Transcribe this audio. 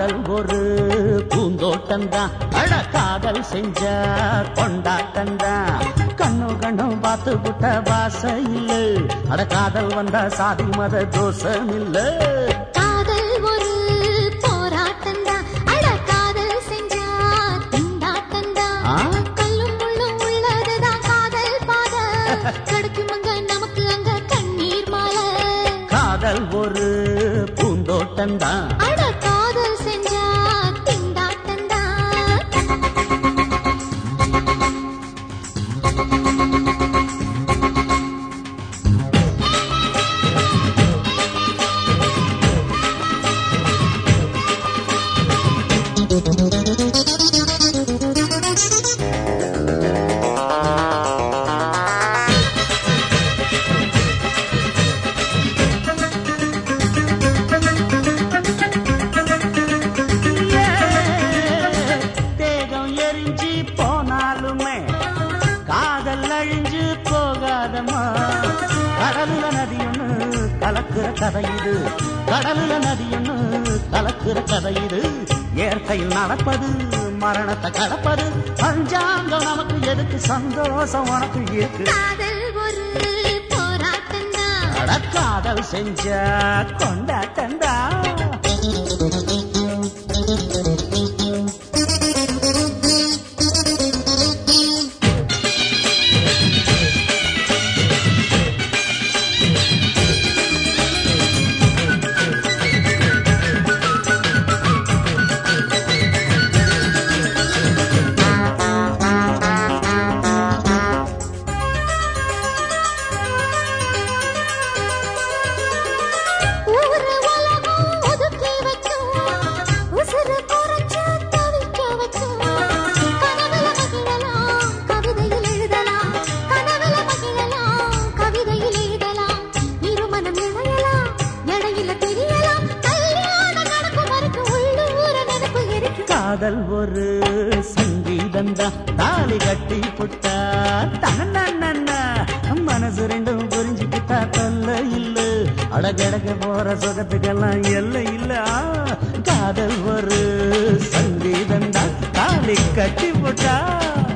காதல் ஒரு பூந்தோட்டம்தான் அட காதல் செஞ்ச கொண்டாட்டம்தான் கண்ணு கண்ணு பார்த்து விட்ட வாச இல்ல அட காதல் வந்தா சாதி மத தோஷம் இல்ல காதல் ஒரு போராட்டம்தான் அட காதல் செஞ்சா திண்டாட்டம்தான் ஆ? கல்லும் முள்ளும் உள்ளதுதான் காதல் பாத கிடைக்கும் அங்க நமக்கு அங்க கண்ணீர் மாலை காதல் ஒரு பூந்தோட்டம்தான் அட காதல் செஞ்சா திண்டாட்டம்தான் தேகம் எரிஞ்சு போனாலுமே காதல் அழிஞ்சு போகாதம்மா கடலுல நதி ஒண்ணு கலக்குற கதை இது கடலுல நதி ஒண்ணு கலக்குற கதை இது இயற்கையில் நடப்பது மரணத்தை கடப்பது பஞ்சாங்கம் நமக்கு எதுக்கு சந்தோஷம் உனக்கு இருக்கு காதல் ஒரு போராட்டம்தான் அட காதல் செஞ்ச கொண்டாட்டந்தா ஊரு உலகம் ஒதுக்கி வச்சோம் உசுறு குறைச்சு தவிக்க வச்சோம் கனவுல மகிழலாம் கவிதையில் எழுதலாம் கனவுல மகிழலாம் கவிதையில் எழுதலாம் இருமனம் இணையலாம் இடையில தெரியலாம் கல்யாணம் நடக்கும் வரைக்கும் உள்ளூர நினைப்பு இருக்கு காதல் ஒரு சங்கீதந்தா தாலி கட்டி புட்டா தனன்னா மனசு ரெண்டும் புரிஞ்சுக்கிட்டா தொல்ல இல்ல அடகடக போற சுகத்துக்கெல்லாம் எல்லை இல்ல ஆ, காதல் ஒரு சங்கீதந்தா தாலி கட்டி புட்டா